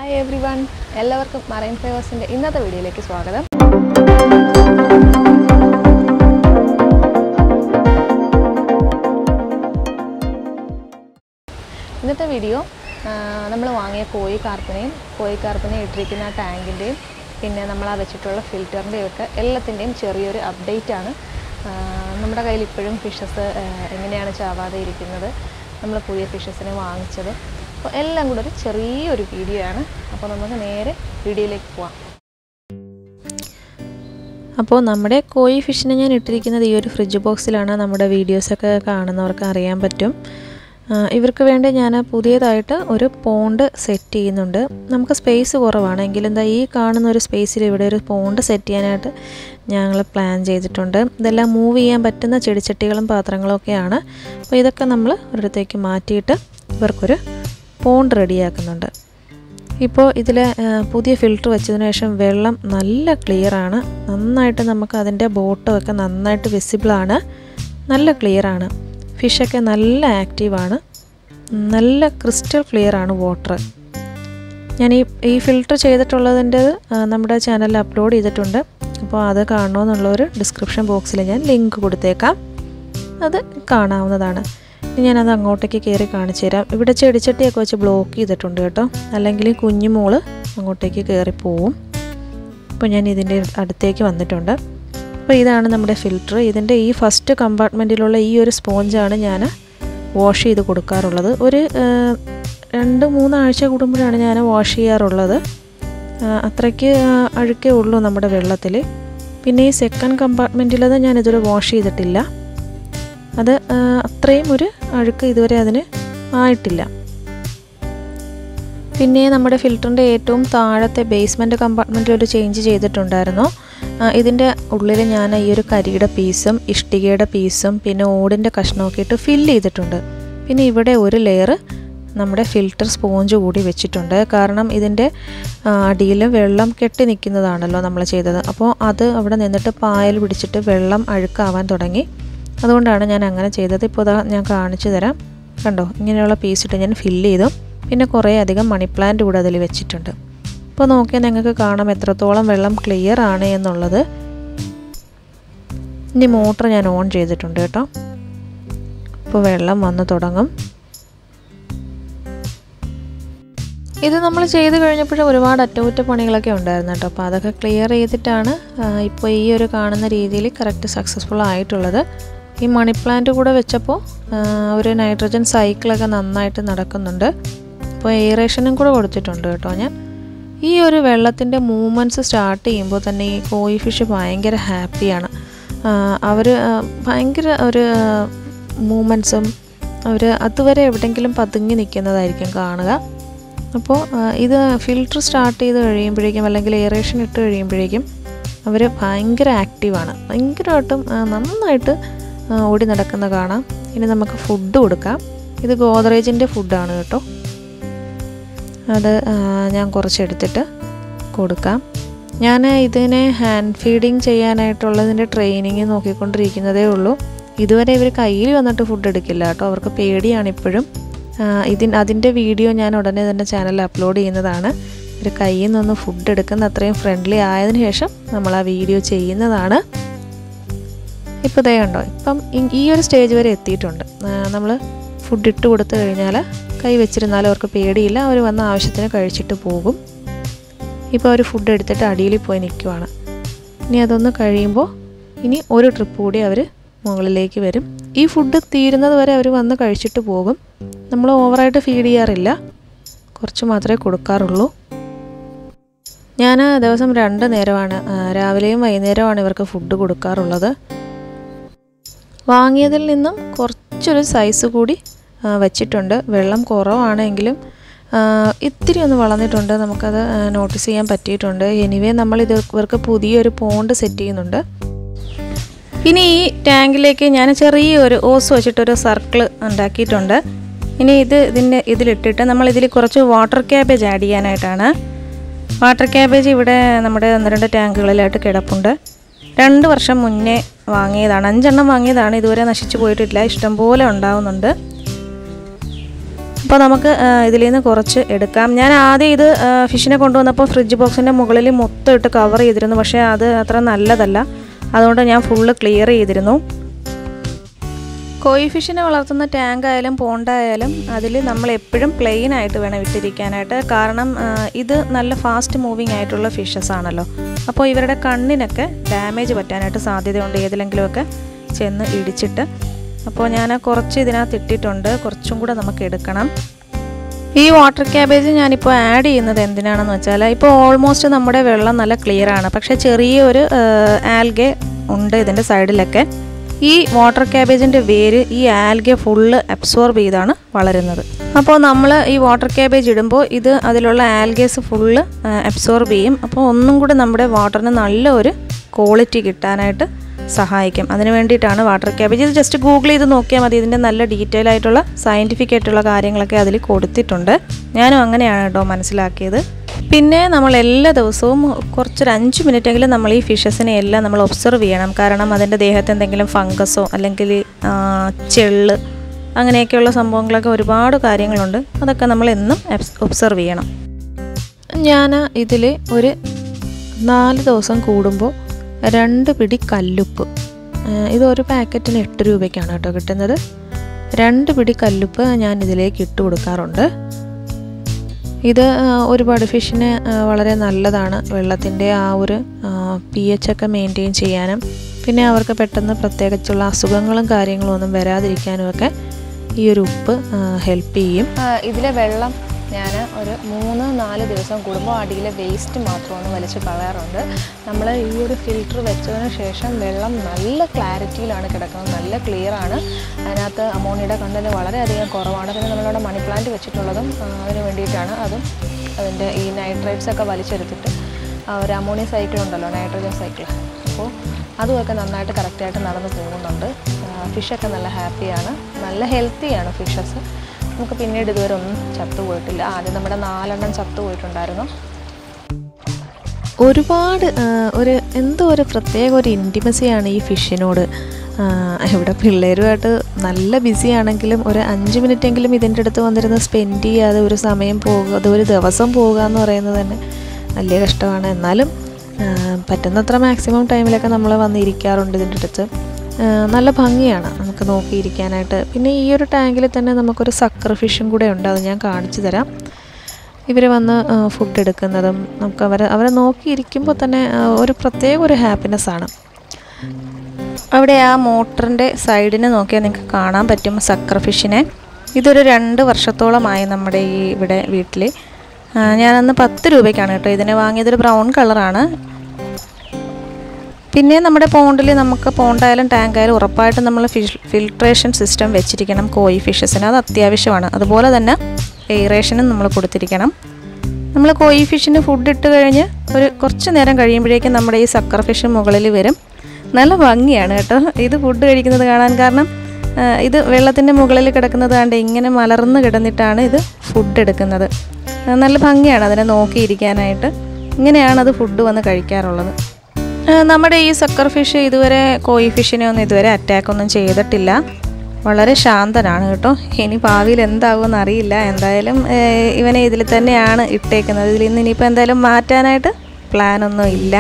hi everyone എല്ലാവർക്കും marine ഫ്ലേവേഴ്സിൻ്റെ ഇന്നത്തെ വീഡിയോയിലേക്ക് സ്വാഗതം ഇന്നത്തെ വീഡിയോ നമ്മൾ വാങ്ങിയ കോഴി കാർപ്പിനെയും കോഴി കാർപ്പിനെ ഇട്ടിരിക്കുന്ന ടാങ്കിൻ്റെയും പിന്നെ നമ്മൾ ആ വെച്ചിട്ടുള്ള ഫിൽറ്ററിൻ്റെയും ഒക്കെ എല്ലാത്തിൻ്റെയും ചെറിയൊരു അപ്ഡേറ്റ് ആണ് ആ, നമ്മുടെ കയ്യിൽ ഇപ്പോഴും ഫിഷസ് എങ്ങനെയാണ് ചാവാതെ ഇരിക്കുന്നത് നമ്മൾ പുതിയ ഫിഷസിനെ വാങ്ങിച്ചത് അപ്പോൾ എല്ലാം കൂടെ ഒരു ചെറിയൊരു വീഡിയോ ആണ് അപ്പോൾ നമുക്ക് നേരെ വീഡിയോയിലേക്ക് പോവാം അപ്പോൾ നമ്മുടെ കോഴി ഫിഷിനെ ഞാൻ ഇട്ടിരിക്കുന്നത് ഈ ഒരു ഫ്രിഡ്ജ് ബോക്സിലാണ് നമ്മുടെ വീഡിയോസൊക്കെ കാണുന്നവർക്ക് അറിയാൻ പറ്റും ആ, ഇവർക്ക് വേണ്ടി ഞാൻ പുതിയതായിട്ട് ഒരു പോണ്ട് സെറ്റ് ചെയ്യുന്നുണ്ട് നമുക്ക് സ്പേസ് കുറവാണ് എങ്കിലും എന്താ ഈ കാണുന്ന ഒരു സ്പേസിൽ ഇവിടെ ഒരു പോണ്ട് സെറ്റ് ചെയ്യാനായിട്ട് ഞങ്ങൾ പ്ലാൻ ചെയ്തിട്ടുണ്ട് ഇതെല്ലാം മൂവ് ചെയ്യാൻ പറ്റുന്ന ചെടിച്ചട്ടികളും പാത്രങ്ങളും ഒക്കെയാണ് അപ്പോൾ ഇതൊക്കെ നമ്മൾ ഒരിടത്തേക്ക് മാറ്റിയിട്ട് ഇവർക്കൊരു പോണ്ട് റെഡിയാക്കുന്നുണ്ട് ഇപ്പോൾ ഇതിൽ പുതിയ ഫിൽറ്റർ വെച്ചതിന് ശേഷം വെള്ളം നല്ല ക്ലിയറാണ് നന്നായിട്ട് നമുക്ക് അതിൻ്റെ ബോട്ടമൊക്കെ നന്നായിട്ട് വിസിബിളാണ് നല്ല ക്ലിയറാണ് ഫിഷൊക്കെ നല്ല ആക്റ്റീവാണ് നല്ല ക്രിസ്റ്റൽ ക്ലിയറാണ് വാട്ടർ ഞാൻ ഈ ഈ ഫിൽറ്റർ ചെയ്തിട്ടുള്ളതിൻ്റെ നമ്മുടെ ചാനലിൽ അപ്ലോഡ് ചെയ്തിട്ടുണ്ട് അപ്പോൾ അത് കാണണമെന്നുള്ളൊരു ഡിസ്ക്രിപ്ഷൻ ബോക്സിൽ ഞാൻ ലിങ്ക് കൊടുത്തേക്കാം അത് കാണാവുന്നതാണ് ഇനി ഞാനത് അങ്ങോട്ടേക്ക് കയറി കാണിച്ചു തരാം ഇവിടെ ചെടിച്ചട്ടിയൊക്കെ വെച്ച് ബ്ലോക്ക് ചെയ്തിട്ടുണ്ട് കേട്ടോ അല്ലെങ്കിൽ ഈ കുഞ്ഞുമോള് അങ്ങോട്ടേക്ക് കയറി പോവും അപ്പോൾ ഞാൻ ഇതിൻ്റെ അടുത്തേക്ക് വന്നിട്ടുണ്ട് അപ്പോൾ ഇതാണ് നമ്മുടെ ഫിൽറ്റർ ഇതിൻ്റെ ഈ ഫസ്റ്റ് കമ്പാർട്ട്മെൻറ്റിലുള്ള ഈ ഒരു സ്പോഞ്ചാണ് ഞാൻ വാഷ് ചെയ്ത് കൊടുക്കാറുള്ളത് ഒരു ആ, രണ്ട് മൂന്നാഴ്ച കൂടുമ്പോഴാണ് ഞാൻ വാഷ് ചെയ്യാറുള്ളത് ആ, അത്രയ്ക്ക് ആ, അഴുക്കേ ഉള്ളൂ നമ്മുടെ വെള്ളത്തിൽ പിന്നെ ഈ സെക്കൻഡ് കമ്പാർട്ട്മെൻറ്റിലത് ഞാൻ ഇതുവരെ വാഷ് ചെയ്തിട്ടില്ല അത് ആ, അത്രയും ഒരു അഴുക്ക് ഇതുവരെ അതിന് ആയിട്ടില്ല പിന്നെ നമ്മുടെ ഫിൽറ്ററിൻ്റെ ഏറ്റവും താഴത്തെ ബേസ്മെൻറ്റ് കമ്പാർട്ട്മെൻറ്റിൽ ഒരു ചേഞ്ച് ചെയ്തിട്ടുണ്ടായിരുന്നു ആ, ഇതിൻ്റെ ഉള്ളിൽ ഞാൻ ഈ ഒരു കരിയുടെ പീസും ഇഷ്ടികയുടെ പീസും പിന്നെ ഓടിൻ്റെ കഷ്ണമൊക്കെ ഇട്ട് ഫില്ല് ചെയ്തിട്ടുണ്ട് പിന്നെ ഇവിടെ ഒരു ലെയർ നമ്മുടെ ഫിൽറ്റർ സ്പോഞ്ച് കൂടി വെച്ചിട്ടുണ്ട് കാരണം ഇതിൻ്റെ അടിയിൽ വെള്ളം കെട്ടി നിൽക്കുന്നതാണല്ലോ നമ്മൾ ചെയ്തത് അപ്പോൾ അത് അവിടെ നിന്നിട്ട് പായൽ പിടിച്ചിട്ട് വെള്ളം അഴുക്കാവാൻ തുടങ്ങി അതുകൊണ്ടാണ് ഞാൻ അങ്ങനെ ചെയ്തത് ഇപ്പോൾ ഇതാ ഞാൻ കാണിച്ചു തരാം കണ്ടോ ഇങ്ങനെയുള്ള പീസ് ഇട്ട് ഞാൻ ഫില്ല് ചെയ്തു പിന്നെ കുറേ അധികം മണി പ്ലാന്റ് കൂടെ അതിൽ വെച്ചിട്ടുണ്ട് ഇപ്പോൾ നോക്കിയാൽ നിങ്ങൾക്ക് കാണാം എത്രത്തോളം വെള്ളം ക്ലിയർ ആണ് എന്നുള്ളത് ഇനി മോട്ടർ ഞാൻ ഓൺ ചെയ്തിട്ടുണ്ട് കേട്ടോ ഇപ്പോൾ വെള്ളം വന്ന് തുടങ്ങും ഇത് നമ്മൾ ചെയ്ത് കഴിഞ്ഞപ്പോഴും ഒരുപാട് അറ്റകുറ്റപ്പണികളൊക്കെ ഉണ്ടായിരുന്നു കേട്ടോ അപ്പോൾ അതൊക്കെ ക്ലിയർ ചെയ്തിട്ടാണ് ഇപ്പോൾ ഈ ഒരു കാണുന്ന രീതിയിൽ കറക്റ്റ് സക്സസ്ഫുൾ ആയിട്ടുള്ളത് ഈ മണി പ്ലാന്റ് കൂടെ വെച്ചപ്പോൾ ആ, ഒരു നൈട്രജൻ സൈക്കിളൊക്കെ നന്നായിട്ട് നടക്കുന്നുണ്ട് അപ്പോൾ എയറേഷനും കൂടെ കൊടുത്തിട്ടുണ്ട് കേട്ടോ ഞാൻ ഈ ഒരു വെള്ളത്തിൻ്റെ മൂവ്മെൻറ്റ്സ് സ്റ്റാർട്ട് ചെയ്യുമ്പോൾ തന്നെ ഈ കോയി ഫിഷ് ഭയങ്കര ഹാപ്പിയാണ് അവർ ഭയങ്കര ഒരു മൂവ്മെൻറ്റ്സും അവർ അതുവരെ എവിടെയെങ്കിലും പതുങ്ങി നിൽക്കുന്നതായിരിക്കും കാണുക അപ്പോൾ ആ, ഇത് ഫിൽറ്റർ സ്റ്റാർട്ട് ചെയ്ത് കഴിയുമ്പോഴേക്കും അല്ലെങ്കിൽ എയറേഷൻ ഇട്ട് കഴിയുമ്പോഴേക്കും അവർ ഭയങ്കര ആക്റ്റീവാണ് ഭയങ്കരമായിട്ടും ആ, നന്നായിട്ട് ആ, ഓടി നടക്കുന്ന കാണാം ഇനി നമുക്ക് ഫുഡ് കൊടുക്കാം ഇത് ഗോദ്രേജിൻ്റെ ഫുഡാണ് കേട്ടോ അത് ആ, ഞാൻ കുറച്ചെടുത്തിട്ട് കൊടുക്കാം ഞാൻ ഇതിനെ ഹാൻഡ് ഫീഡിങ് ചെയ്യാനായിട്ടുള്ളതിൻ്റെ ട്രെയിനിങ് നോക്കിക്കൊണ്ടിരിക്കുന്നതേ ഉള്ളൂ ഇതുവരെ ഇവർ കയ്യിൽ വന്നിട്ട് ഫുഡ് എടുക്കില്ല കേട്ടോ അവർക്ക് പേടിയാണ് ഇപ്പോഴും ഇതിൻ അതിൻ്റെ വീഡിയോ ഞാൻ ഉടനെ തന്നെ ചാനലിൽ അപ്ലോഡ് ചെയ്യുന്നതാണ് ഒരു കയ്യിൽ നിന്ന് ഫുഡ് എടുക്കുന്ന അത്രയും ഫ്രണ്ട്ലി ആയതിനു ശേഷം നമ്മൾ ആ വീഡിയോ ചെയ്യുന്നതാണ് ഇപ്പോൾ ദേ കണ്ടോ ഇപ്പം ഈ- ഈ ഒരു സ്റ്റേജ് വരെ എത്തിയിട്ടുണ്ട് നമ്മൾ ഫുഡ് ഇട്ട് കൊടുത്തു കഴിഞ്ഞാൽ കൈ വെച്ചിരുന്നാലും അവർക്ക് പേടിയില്ല അവർ വന്ന ആവശ്യത്തിന് കഴിച്ചിട്ട് പോകും ഇപ്പോൾ അവർ ഫുഡ് എടുത്തിട്ട് അടിയിൽ പോയി നിൽക്കുവാണ് ഇനി അതൊന്ന് കഴിയുമ്പോൾ ഇനി ഒരു ട്രിപ്പ് കൂടി അവർ മുകളിലേക്ക് വരും ഈ ഫുഡ് തീരുന്നത് വരെ അവർ വന്ന് കഴിച്ചിട്ട് പോകും നമ്മൾ ഓവറായിട്ട് ഫീഡ് ചെയ്യാറില്ല കുറച്ച് മാത്രമേ കൊടുക്കാറുള്ളൂ ഞാൻ ദിവസം രണ്ട് നേരമാണ് ആ, രാവിലെയും വൈകുന്നേരമാണ് ഇവർക്ക് ഫുഡ് കൊടുക്കാറുള്ളത് വാങ്ങിയതിൽ നിന്നും കുറച്ചൊരു സൈസ് കൂടി ആ, വെച്ചിട്ടുണ്ട് വെള്ളം കുറവാണെങ്കിലും ആ, ഇത്തിരി ഒന്ന് വളർന്നിട്ടുണ്ട് നമുക്കത് നോട്ടീസ് ചെയ്യാൻ പറ്റിയിട്ടുണ്ട് എനിവേ നമ്മൾ ഇത് ഇവർക്ക് പുതിയൊരു പോണ്ട് സെറ്റ് ചെയ്യുന്നുണ്ട് ഇനി ഈ ടാങ്കിലേക്ക് ഞാൻ ചെറിയൊരു ഓസ് വെച്ചിട്ടൊരു സർക്കിൾ ഉണ്ടാക്കിയിട്ടുണ്ട് ഇനി ഇത് ഇതിൻ്റെ ഇതിലിട്ടിട്ട് നമ്മൾ ഇതിൽ കുറച്ച് വാട്ടർ ക്യാബേജ് ആഡ് ചെയ്യാനായിട്ടാണ് വാട്ടർ ക്യാബേജ് ഇവിടെ നമ്മുടെ ഒന്ന് രണ്ട് ടാങ്കുകളിലായിട്ട് കിടപ്പുണ്ട് രണ്ട് വർഷം മുന്നേ വാങ്ങിയതാണ് അഞ്ചെണ്ണം വാങ്ങിയതാണ് ഇതുവരെ നശിച്ചു പോയിട്ടില്ല ഇഷ്ടംപോലെ ഉണ്ടാവുന്നുണ്ട് അപ്പോൾ നമുക്ക് ആ, ഇതിൽ നിന്ന് കുറച്ച് എടുക്കാം ഞാൻ ആദ്യം ഇത് ആ, ഫിഷിനെ കൊണ്ടുവന്നപ്പോൾ ഫ്രിഡ്ജ് ബോക്സിൻ്റെ മുകളിൽ മൊത്തം ഇട്ട് കവർ ചെയ്തിരുന്നു പക്ഷേ അത് അത്ര നല്ലതല്ല അതുകൊണ്ട് ഞാൻ ഫുള്ള് ക്ലിയർ ചെയ്തിരുന്നു കോയി ഫിഷിനെ വളർത്തുന്ന ടാങ്ക് ആയാലും പോണ്ടായാലും അതിൽ നമ്മൾ എപ്പോഴും പ്ലെയിൻ ആയിട്ട് വേണം ഇട്ടിരിക്കാനായിട്ട് കാരണം ആ, ഇത് നല്ല ഫാസ്റ്റ് മൂവിങ് ആയിട്ടുള്ള ഫിഷസ് ആണല്ലോ അപ്പോൾ ഇവരുടെ കണ്ണിനൊക്കെ ഡാമേജ് പറ്റാനായിട്ട് സാധ്യതയുണ്ട് ഏതിലെങ്കിലുമൊക്കെ ചെന്ന് ഇടിച്ചിട്ട് അപ്പോൾ ഞാൻ കുറച്ച് ഇതിനകത്ത് ഇട്ടിട്ടുണ്ട് കുറച്ചും കൂടെ നമുക്ക് എടുക്കണം ഈ വാട്ടർ ക്യാബേജ് ഞാനിപ്പോൾ ആഡ് ചെയ്യുന്നത് എന്തിനാണെന്ന് വെച്ചാൽ ഇപ്പോൾ ഓൾമോസ്റ്റ് നമ്മുടെ വെള്ളം നല്ല ക്ലിയർ ആണ് പക്ഷേ ചെറിയൊരു ആൽഗെ ഉണ്ട് ഇതിൻ്റെ സൈഡിലൊക്കെ ഈ വാട്ടർ ക്യാബേജിൻ്റെ വേര് ഈ ആൽഗെ ഫുള്ള് അബ്സോർബ് ചെയ്താണ് വളരുന്നത് അപ്പോൾ നമ്മൾ ഈ വാട്ടർ ക്യാബേജ് ഇടുമ്പോൾ ഇത് അതിലുള്ള ആൽഗേസ് ഫുള്ള് അബ്സോർബ് ചെയ്യും അപ്പോൾ ഒന്നും കൂടി നമ്മുടെ വാട്ടറിന് നല്ലൊരു ക്വാളിറ്റി കിട്ടാനായിട്ട് സഹായിക്കും അതിന് വേണ്ടിയിട്ടാണ് വാട്ടർ ക്യാബേജ് ഇത് ജസ്റ്റ് ഗൂഗിൾ ചെയ്ത് നോക്കിയാൽ മതി ഇതിൻ്റെ നല്ല ഡീറ്റെയിൽ ആയിട്ടുള്ള സയൻറ്റിഫിക് ആയിട്ടുള്ള കാര്യങ്ങളൊക്കെ അതിൽ കൊടുത്തിട്ടുണ്ട് ഞാനും അങ്ങനെയാണ് കേട്ടോ മനസ്സിലാക്കിയത് പിന്നെ നമ്മൾ എല്ലാ ദിവസവും കുറച്ചൊരു അഞ്ച് മിനിറ്റെങ്കിലും നമ്മൾ ഈ ഫിഷസിനെ എല്ലാം നമ്മൾ ഒബ്സർവ് ചെയ്യണം കാരണം അതിൻ്റെ ദേഹത്ത് എന്തെങ്കിലും ഫംഗസോ അല്ലെങ്കിൽ ആ, ചെള്ള് അങ്ങനെയൊക്കെയുള്ള സംഭവങ്ങളൊക്കെ ഒരുപാട് കാര്യങ്ങളുണ്ട് അതൊക്കെ നമ്മൾ എന്നും ഒബ്സർവ് ചെയ്യണം ഞാൻ ഇതിൽ ഒരു നാല് ദിവസം കൂടുമ്പോൾ രണ്ട് പിടി കല്ലുപ്പ് ആ, ഇത് ഒരു പാക്കറ്റിന് എട്ട് രൂപയ്ക്കാണ് കേട്ടോ കിട്ടുന്നത് രണ്ട് പിടി കല്ലുപ്പ് ഞാൻ ഇതിലേക്ക് ഇട്ട് കൊടുക്കാറുണ്ട് ഇത് ആ, ഒരുപാട് ഫിഷിന് ആ, വളരെ നല്ലതാണ് വെള്ളത്തിൻ്റെ ആ ഒരു പി എച്ച് ഒക്കെ മെയിൻറ്റെയിൻ ചെയ്യാനും പിന്നെ അവർക്ക് പെട്ടെന്ന് പ്രത്യേകിച്ചുള്ള അസുഖങ്ങളും കാര്യങ്ങളും ഒന്നും വരാതിരിക്കാനും ഒക്കെ ഈ ഒരു ഉപ്പ് ഹെൽപ്പ് ചെയ്യും ആ, ഇതിലെ വെള്ളം ഞാൻ ഒരു മൂന്ന് നാല് ദിവസം കൂടുമ്പോൾ അടിയിലെ വേസ്റ്റ് മാത്രം ഒന്ന് വലിച്ച് കളയാറുണ്ട് നമ്മൾ ഈ ഒരു ഫിൽറ്റർ വെച്ചതിന് ശേഷം വെള്ളം നല്ല ക്ലാരിറ്റിയിലാണ് കിടക്കുന്നത് നല്ല ക്ലിയർ ആണ് അതിനകത്ത് അമോണിയുടെ കണ്ടന്റ് വളരെയധികം കുറവാണ് പിന്നെ നമ്മളിവിടെ മണി പ്ലാന്റ് വെച്ചിട്ടുള്ളതും ആ, അതിന് വേണ്ടിയിട്ടാണ് അതും അതിൻ്റെ ഈ നൈട്രേറ്റ്സ് ഒക്കെ വലിച്ചെടുത്തിട്ട് ആ ഒരു അമോണിയ സൈക്കിൾ ഉണ്ടല്ലോ നൈട്രജൻ സൈക്കിൾ അപ്പോൾ അതുമൊക്കെ നന്നായിട്ട് കറക്റ്റായിട്ട് നടന്നു പോകുന്നുണ്ട് ഫിഷൊക്കെ നല്ല ഹാപ്പിയാണ് നല്ല ഹെൽത്തിയാണ് ഫിഷസ് നമുക്ക് പിന്നീട് ഇതുവരെ ഒന്നും ചത്തുപോയിട്ടില്ല ആദ്യം നമ്മുടെ നാലെണ്ണം ചത്തുപോയിട്ടുണ്ടായിരുന്നു ഒരുപാട് ആ, ഒരു എന്തോ ഒരു പ്രത്യേക ഒരു ഇൻറ്റിമസിയാണ് ഈ ഫിഷിനോട് ആ, ഇവിടെ പിള്ളേരുമായിട്ട് നല്ല ബിസി ആണെങ്കിലും ഒരു അഞ്ച് മിനിറ്റെങ്കിലും ഇതിൻ്റെ അടുത്ത് വന്നിരുന്ന് സ്പെൻഡ് ചെയ്യാതെ ഒരു സമയം പോകുക അത് ഒരു ദിവസം പോകുക എന്ന് പറയുന്നത് തന്നെ വലിയ കഷ്ടമാണ് എന്നാലും ആ, പറ്റുന്നത്ര മാക്സിമം ടൈമിലൊക്കെ നമ്മൾ വന്നിരിക്കാറുണ്ട് ഇതിൻ്റെ അടുത്ത് ആ, നല്ല ഭംഗിയാണ് നമുക്ക് നോക്കിയിരിക്കാനായിട്ട് പിന്നെ ഈ ഒരു ടാങ്കിൽ തന്നെ നമുക്കൊരു സക്കർ ഫിഷും കൂടെ ഉണ്ട് അത് ഞാൻ കാണിച്ചു തരാം ഇവർ വന്ന് ഫുഡ് എടുക്കുന്നതും നമുക്ക് അവരെ അവരെ നോക്കിയിരിക്കുമ്പോൾ തന്നെ ആ, ഒരു പ്രത്യേക ഒരു ഹാപ്പിനെസ് ആണ് അവിടെ ആ മോട്ടറിൻ്റെ സൈഡിന് നോക്കിയാൽ നിങ്ങൾക്ക് കാണാൻ പറ്റും സക്കർ ഫിഷിനെ ഇതൊരു രണ്ട് വർഷത്തോളമായി നമ്മുടെ ഈ ഇവിടെ വീട്ടിൽ ഞാനന്ന് പത്ത് രൂപയ്ക്കാണ് കേട്ടോ ഇതിനെ വാങ്ങിയതൊരു ബ്രൗൺ കളറാണ് പിന്നെ നമ്മുടെ പോണ്ടിൽ നമുക്ക് പോണ്ടായാലും ടാങ്കായാലും ഉറപ്പായിട്ടും നമ്മൾ ഫിഷ് ഫിൽട്രേഷൻ സിസ്റ്റം വെച്ചിരിക്കണം കോയി ഫിഷസിന് അത് അത്യാവശ്യമാണ് അതുപോലെ തന്നെ എയറേഷനും നമ്മൾ കൊടുത്തിരിക്കണം നമ്മൾ കോയി ഫിഷിന് ഫുഡ് ഇട്ട് കഴിഞ്ഞ് ഒരു കുറച്ച് നേരം കഴിയുമ്പോഴേക്കും നമ്മുടെ ഈ സക്കർ ഫിഷ് മുകളിൽ വരും നല്ല ഭംഗിയാണ് കേട്ടോ ഇത് ഫുഡ് കഴിക്കുന്നത് കാണാൻ കാരണം ആ, ഇത് വെള്ളത്തിൻ്റെ മുകളിൽ കിടക്കുന്നത് കണ്ട് ഇങ്ങനെ മലർന്ന് കിടന്നിട്ടാണ് ഇത് ഫുഡ് എടുക്കുന്നത് ആ, നല്ല ഭംഗിയാണ് അതിനെ നോക്കിയിരിക്കാനായിട്ട് ഇങ്ങനെയാണ് അത് ഫുഡ് വന്ന് കഴിക്കാറുള്ളത് ആ, നമ്മുടെ ഈ സക്കർ ഫിഷ് ഇതുവരെ കോയി ഫിഷിനെ ഒന്നും ഇതുവരെ അറ്റാക്ക് ഒന്നും ചെയ്തിട്ടില്ല വളരെ ശാന്തനാണ് കേട്ടോ ഇനി ഭാവിയിൽ എന്താകുമെന്ന് അറിയില്ല എന്തായാലും ഏ, ഇവനെ ഇതിൽ തന്നെയാണ് ഇട്ടേക്കുന്നത് ഇതിൽ നിന്ന് ഇനിയിപ്പോൾ എന്തായാലും മാറ്റാനായിട്ട് പ്ലാനൊന്നും ഇല്ല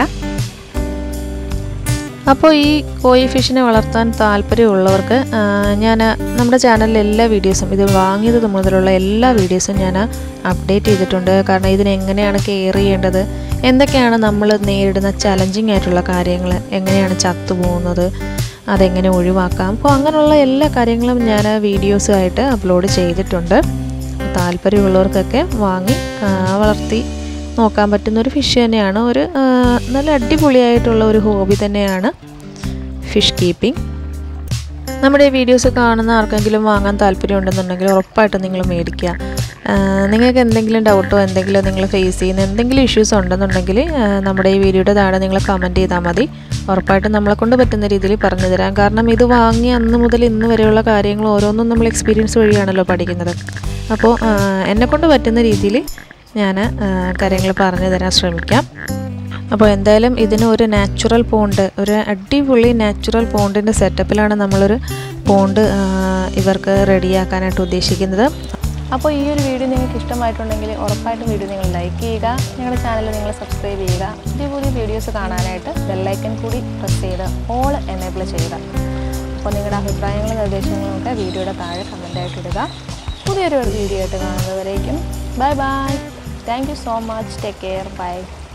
അപ്പോൾ ഈ കോയി ഫിഷിനെ വളർത്താൻ താല്പര്യമുള്ളവർക്ക് ഞാൻ നമ്മുടെ ചാനലിലെ എല്ലാ വീഡിയോസും ഇത് വാങ്ങിയത് മുതലുള്ള എല്ലാ വീഡിയോസും ഞാൻ അപ്ഡേറ്റ് ചെയ്തിട്ടുണ്ട് കാരണം ഇതിനെ എങ്ങനെയാണ് കെയർ ചെയ്യേണ്ടത് എന്തൊക്കെയാണ് നമ്മൾ നേരിടുന്ന ചലഞ്ചിങ് ആയിട്ടുള്ള കാര്യങ്ങൾ എങ്ങനെയാണ് ചത്തുപോകുന്നത് അതെങ്ങനെ ഒഴിവാക്കാം അപ്പോൾ അങ്ങനെയുള്ള എല്ലാ കാര്യങ്ങളും ഞാൻ വീഡിയോസുമായിട്ട് അപ്ലോഡ് ചെയ്തിട്ടുണ്ട് താല്പര്യമുള്ളവർക്കൊക്കെ വാങ്ങി ആ, വളർത്തി നോക്കാൻ പറ്റുന്ന ഒരു ഫിഷ് തന്നെയാണ് ഒരു ആ, നല്ല അടിപൊളിയായിട്ടുള്ള ഒരു ഹോബി തന്നെയാണ് ഫിഷ് കീപ്പിംഗ് നമ്മുടെ ഈ വീഡിയോസ് കാണുന്ന ആർക്കെങ്കിലും വാങ്ങാൻ താല്പര്യമുണ്ടെന്നുണ്ടെങ്കിൽ ഉറപ്പായിട്ടും നിങ്ങൾ മേടിക്കുക ആ, നിങ്ങൾക്ക് എന്തെങ്കിലും ഡൗട്ടോ എന്തെങ്കിലും നിങ്ങൾ ഫേസ് ചെയ്യുന്ന എന്തെങ്കിലും ഇഷ്യൂസ് ഉണ്ടെന്നുണ്ടെങ്കിൽ ആ, നമ്മുടെ ഈ വീഡിയോയുടെ താഴെ നിങ്ങൾ കമൻറ്റ് ചെയ്താൽ മതി ഉറപ്പായിട്ടും നമ്മളെ കൊണ്ട് പറ്റുന്ന രീതിയിൽ പറഞ്ഞു തരാം കാരണം ഇത് വാങ്ങി അന്ന് മുതൽ ഇന്ന് വരെയുള്ള കാര്യങ്ങൾ ഓരോന്നും നമ്മൾ എക്സ്പീരിയൻസ് വഴിയാണല്ലോ പഠിക്കുന്നത് അപ്പോൾ എന്നെ കൊണ്ട് പറ്റുന്ന രീതിയിൽ ഞാൻ കാര്യങ്ങൾ പറഞ്ഞു തരാൻ ശ്രമിക്കാം അപ്പോൾ എന്തായാലും ഇതിന് ഒരു നാച്ചുറൽ പോണ്ട് ഒരു അടിപൊളി നാച്ചുറൽ പോണ്ടിൻ്റെ സെറ്റപ്പിലാണ് നമ്മളൊരു പോണ്ട് ആ, ഇവർക്ക് റെഡിയാക്കാനായിട്ട് ഉദ്ദേശിക്കുന്നത് അപ്പോൾ ഈ ഒരു വീഡിയോ നിങ്ങൾക്ക് ഇഷ്ടമായിട്ടുണ്ടെങ്കിൽ ഉറപ്പായിട്ടും വീഡിയോ നിങ്ങൾ ലൈക്ക് ചെയ്യുക ഞങ്ങളുടെ ചാനൽ നിങ്ങൾ സബ്സ്ക്രൈബ് ചെയ്യുക പുതിയ പുതിയ വീഡിയോസ് കാണാനായിട്ട് ബെല്ലൈക്കൻ കൂടി പ്രസ് ചെയ്ത് ഓൾ എനേബിൾ ചെയ്യുക അപ്പോൾ നിങ്ങളുടെ അഭിപ്രായങ്ങളും നിർദ്ദേശങ്ങളും ഒക്കെ വീഡിയോയുടെ താഴെ കമൻ്റായിട്ട് ഇടുക പുതിയൊരു വീഡിയോ ആയിട്ട് കാണുന്നതുവരേക്കും bye bye thank you so much take care by